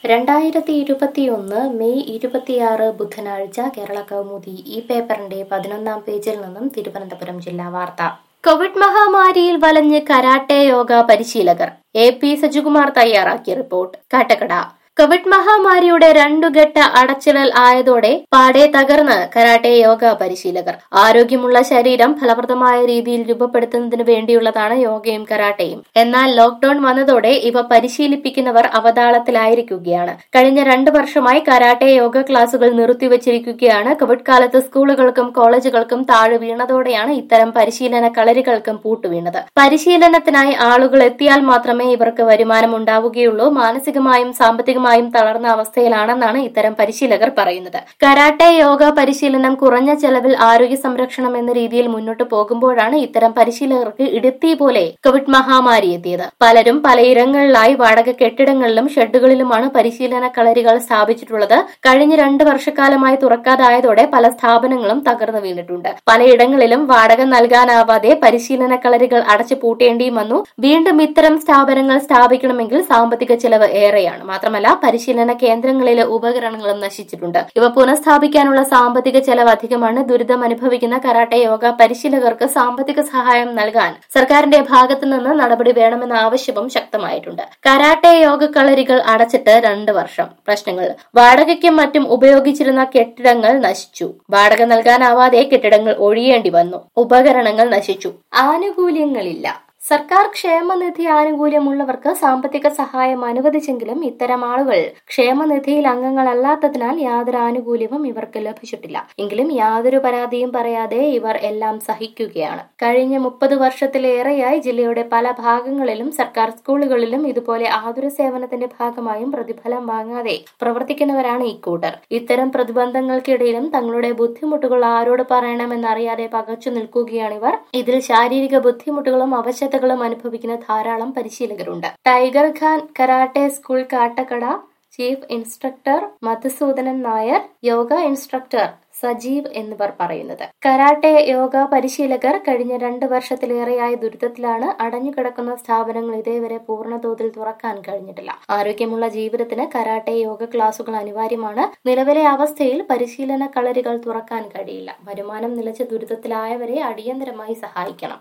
രണ്ടായിരത്തി ഇരുപത്തിയൊന്ന് മെയ് ഇരുപത്തിയാറ് ബുധനാഴ്ച കേരള കൗമുദി ഈ പേപ്പറിന്റെ പതിനൊന്നാം പേജിൽ നിന്നും തിരുവനന്തപുരം ജില്ലാ വാർത്ത കോവിഡ് മഹാമാരിയിൽ വലഞ്ഞ് കരാട്ടെ യോഗ പരിശീലകർ എ പി സജികുമാർ തയ്യാറാക്കിയ റിപ്പോർട്ട് കാട്ടക്കട കോവിഡ് മഹാമാരിയുടെ രണ്ടു ഘട്ട അടച്ചിടൽ ആയതോടെ പാടെ തകർന്ന് കരാട്ടെ യോഗ പരിശീലകർ ആരോഗ്യമുള്ള ശരീരം ഫലപ്രദമായ രീതിയിൽ രൂപപ്പെടുത്തുന്നതിന് വേണ്ടിയുള്ളതാണ് യോഗയും കരാട്ടയും എന്നാൽ ലോക്ഡൌൺ വന്നതോടെ ഇവ പരിശീലിപ്പിക്കുന്നവർ അവതാളത്തിലായിരിക്കുകയാണ് കഴിഞ്ഞ രണ്ടു വർഷമായി കരാട്ടെ യോഗ ക്ലാസുകൾ നിർത്തിവച്ചിരിക്കുകയാണ് കോവിഡ് കാലത്ത് സ്കൂളുകൾക്കും കോളേജുകൾക്കും താഴെ വീണതോടെയാണ് ഇത്തരം പരിശീലന കളരികൾക്കും പൂട്ടുവീണത് പരിശീലനത്തിനായി ആളുകൾ എത്തിയാൽ മാത്രമേ ഇവർക്ക് വരുമാനം ഉണ്ടാവുകയുള്ളൂ മാനസികമായും സാമ്പത്തികമായും തളർന്ന അവസ്ഥയിലാണെന്നാണ് ഇത്തരം പരിശീലകർ പറയുന്നത് കരാട്ടെ യോഗ പരിശീലനം കുറഞ്ഞ ചെലവിൽ ആരോഗ്യ സംരക്ഷണം എന്ന രീതിയിൽ മുന്നോട്ട് പോകുമ്പോഴാണ് ഇത്തരം പരിശീലകർക്ക് ഇടുത്തി പോലെ കോവിഡ് മഹാമാരി എത്തിയത് പലരും പലയിടങ്ങളിലായി വാടക കെട്ടിടങ്ങളിലും ഷെഡുകളിലുമാണ് പരിശീലന കളരികൾ സ്ഥാപിച്ചിട്ടുള്ളത് കഴിഞ്ഞ രണ്ട് വർഷക്കാലമായി തുറക്കാതായതോടെ പല സ്ഥാപനങ്ങളും തകർന്നു വീണിട്ടുണ്ട് പലയിടങ്ങളിലും വാടക നൽകാനാവാതെ പരിശീലന കളരികൾ അടച്ചു പൂട്ടേണ്ടിയും വന്നു വീണ്ടും ഇത്തരം സ്ഥാപനങ്ങൾ സ്ഥാപിക്കണമെങ്കിൽ സാമ്പത്തിക ചെലവ് ഏറെയാണ് മാത്രമല്ല പരിശീലന കേന്ദ്രങ്ങളിലെ ഉപകരണങ്ങളും നശിച്ചിട്ടുണ്ട് ഇവ പുനഃസ്ഥാപിക്കാനുള്ള സാമ്പത്തിക ചെലവ് അധികമാണ് ദുരിതം അനുഭവിക്കുന്ന കരാട്ടെ യോഗ പരിശീലകർക്ക് സാമ്പത്തിക സഹായം നൽകാൻ സർക്കാരിന്റെ ഭാഗത്തു നിന്ന് നടപടി വേണമെന്ന ആവശ്യവും ശക്തമായിട്ടുണ്ട് കരാട്ടെ യോഗ കളരികൾ അടച്ചിട്ട് രണ്ട് വർഷം പ്രശ്നങ്ങൾ വാടകയ്ക്കും മറ്റും ഉപയോഗിച്ചിരുന്ന കെട്ടിടങ്ങൾ നശിച്ചു വാടക നൽകാനാവാതെ കെട്ടിടങ്ങൾ ഒഴിയേണ്ടി വന്നു ഉപകരണങ്ങൾ നശിച്ചു ആനുകൂല്യങ്ങളില്ല സർക്കാർ ക്ഷേമനിധി ആനുകൂല്യമുള്ളവർക്ക് സാമ്പത്തിക സഹായം അനുവദിച്ചെങ്കിലും ഇത്തരം ആളുകൾ ക്ഷേമനിധിയിൽ അംഗങ്ങളല്ലാത്തതിനാൽ യാതൊരു ആനുകൂല്യവും ഇവർക്ക് ലഭിച്ചിട്ടില്ല എങ്കിലും യാതൊരു പരാതിയും പറയാതെ ഇവർ എല്ലാം സഹിക്കുകയാണ് കഴിഞ്ഞ മുപ്പത് വർഷത്തിലേറെയായി ജില്ലയുടെ പല ഭാഗങ്ങളിലും സർക്കാർ സ്കൂളുകളിലും ഇതുപോലെ ആതുര സേവനത്തിന്റെ ഭാഗമായും പ്രതിഫലം വാങ്ങാതെ പ്രവർത്തിക്കുന്നവരാണ് ഇക്കൂട്ടർ ഇത്തരം പ്രതിബന്ധങ്ങൾക്കിടയിലും തങ്ങളുടെ ബുദ്ധിമുട്ടുകൾ ആരോട് പറയണമെന്നറിയാതെ പകച്ചു നിൽക്കുകയാണിവർ ഇതിൽ ശാരീരിക ബുദ്ധിമുട്ടുകളും അവശ അവശതകളും അനുഭവിക്കുന്ന ധാരാളം പരിശീലകരുണ്ട് tiger Khan karate school Kattakkada chief instructor Madhusoodanan Nair yoga instructor Sajeev എന്നിവർ പറയുന്നത് കരാട്ടെ യോഗ പരിശീലകർ കഴിഞ്ഞ രണ്ട് വർഷത്തിലേറെയായി ദുരിതത്തിലാണ് അടഞ്ഞുകിടക്കുന്ന സ്ഥാപനങ്ങൾ ഇതേവരെ പൂർണ്ണതോതിൽ തുറക്കാൻ കഴിഞ്ഞിട്ടില്ല ആരോഗ്യമുള്ള ജീവിതത്തിന് കരാട്ടെ യോഗ ക്ലാസുകൾ അനിവാര്യമാണ് നിലവിലെ അവസ്ഥയിൽ പരിശീലന കളരികൾ തുറക്കാൻ കഴിയില്ല വരുമാനം നിലച്ച ദുരിതത്തിലായവരെ അടിയന്തരമായി സഹായിക്കണം